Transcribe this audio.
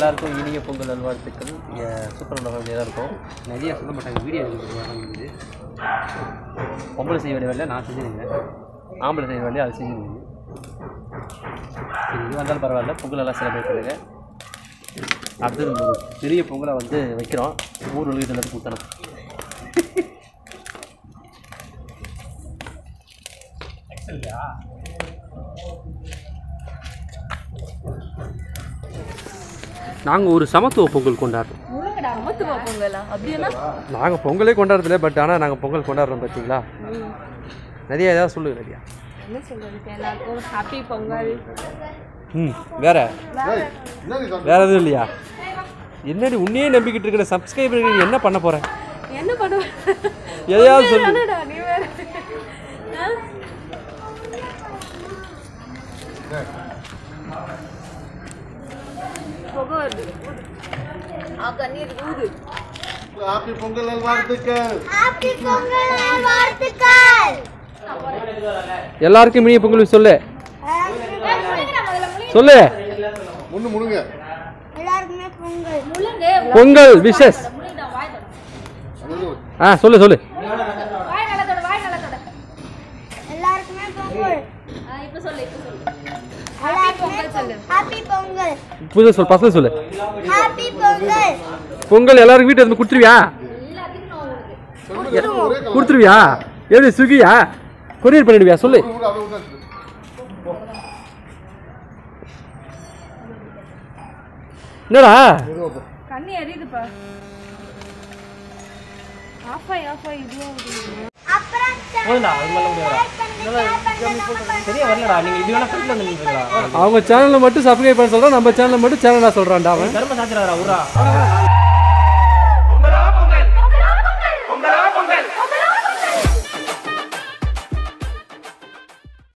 எல்லாருக்கும் இனிய பொங்கல் நல்வாழ்த்துக்கள் சூப்பர் ஃபேமிலியாக தான் இருக்கும் நிறைய சொல்ல மாட்டாங்க வீடியோ எடுக்கிறது பொம்பளை செய்ய வேண்டிய வேலையை நான் செஞ்சுருக்கேன் ஆம்பளை செய்ய வேண்டிய அது செஞ்சுருக்கீங்க சரி இது வந்தாலும் பரவாயில்ல பொங்கல் எல்லாம் செலிப்ரேட் பண்ணுங்க அடுத்தது ஒரு பெரிய பொங்கலை வந்து வைக்கிறோம் ஊர் உலகிட்டு எல்லாத்துக்கும் கொடுத்தணும் நாங்கள் ஒரு சமத்துவ பொங்கல் கொண்டாடுறோம் முருங்கடா அமத்துவா பொங்கலா அப்படின்னா நாங்கள் பொங்கலே கொண்டாடுறதில்ல பட் ஆனால் நாங்கள் பொங்கல் கொண்டாடுறோம் பார்த்தீங்களா நிறைய ஏதாவது சொல்லுங்க நிறையா என்ன சொல்றதுக்கு எல்லாருக்கும் ஹாப்பி பொங்கல் ம் வேற வேற எதுவும் இல்லையா என்னடி உன்னையே நம்பிக்கிட்டு இருக்கிற சப்ஸ்கிரைபர் என்ன பண்ண போற என்ன பண்ணுவ எதையாவது சொல்லு என்னடா நீ வேற ஆ? புகை வருது ஆ கண்ணீர் ஊது ஹாப்பி பொங்கல் நல்வாழ்த்துக்கள் எல்லாருக்கும் இனிய பொங்கல் சொல்லு சொல்லு முன்னு முழுங்க எல்லாருக்குமே பொங்கல் முழுங்க பொங்கல் விஷஸ் ஆ சொல்லு சொல்லு வாய் நலத்தோட வாய் நலத்தோட எல்லாருக்குமே பொங்கல் இப்போ சொல்லு இப்போ சொல்லு ஹாப்பி பொங்கல் சொல்லு ஹாப்பி பொங்கல் புதுசாக சொல் பசங்க சொல்லு ஹாப்பி பொங்கல் பொங்கல் எல்லாருக்கும் வீட்டு வந்து கொடுத்துருவியா கொடுத்துருவியா எப்படி ஸ்விக்கியா கொரியர் பண்ணிடுவியா சொல்லு என்னடா கண்ணி எரியுதுப்பா ஆஃப் ஆயி ஆஃப் ஆயி இதுவா போதும்டா அது மேலே முடியாதா சரியா வரலடா நீங்கள் இது வேணா ஃப்ரெண்ட்ல வந்து நின்றுங்களா அவங்க சேனலை மட்டும் சப்ஸ்கிரைப் பண்ண சொல்கிறோம் நம்ம சேனலை மட்டும் சேனலாக சொல்கிறான்டா அவன் தர்ம சாத்திரா உரா